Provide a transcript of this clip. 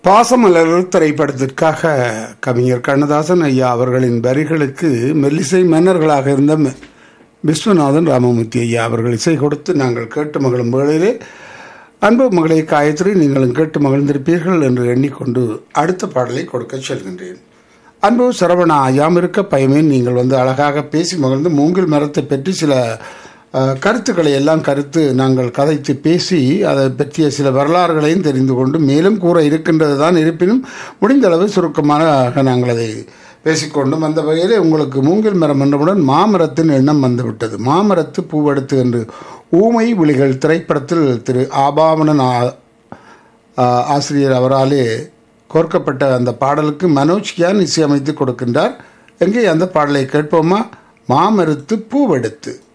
பாசமலர் திரைப்படத்திற்காக கவிஞர் கண்ணதாசன் ஐயா அவர்களின் வரிகளுக்கு மெல்லிசை மன்னர்களாக இருந்த ம- விஸ்வநாதன் ராமமூர்த்தி ஐயா அவர்கள் இசை கொடுத்து நாங்கள் கேட்டு மகளும் வேளையிலே அன்பு மகளே காயத்ரி நீங்களும் கேட்டு மகிழ்ந்திருப்பீர்கள் என்று எண்ணிக்கொண்டு அடுத்த பாடலை கொடுக்க செல்கின்றேன் அன்பு சரவணா யாம் இருக்க பயமேன் நீங்கள் வந்து அழகாக பேசி மகிழ்ந்து மூங்கில் மரத்தை பற்றி சில அஹ், கருத்துக்களை எல்லாம் கருத்து நாங்கள் கதைத்து பேசி அதை பற்றிய சில வரலாறுகளையும் தெரிந்து கொண்டு மேலும் கூற இருக்கின்றது தான் இருப்பினும் முடிந்தளவு சுருக்கமாக நாங்கள் அதை பேசிக்கொண்டும் அந்த வகையில் உங்களுக்கு மூங்கில் மரம் என்றவுடன் மாமரத்தின் எண்ணம் வந்துவிட்டது மாமரத்து பூவெடுத்து என்று ஊமை விழிகள் திரைப்படத்தில் திரு ஆபாவனன் ஆ- ஆ- ஆசிரியர் அவராலே கோர்க்கப்பட்ட அந்த பாடலுக்கு மனோஜ் கியான் இசையமைத்து கொடுக்கின்றார் எங்கே அந்த பாடலை கேட்போமா மாமருத்து பூவெடுத்து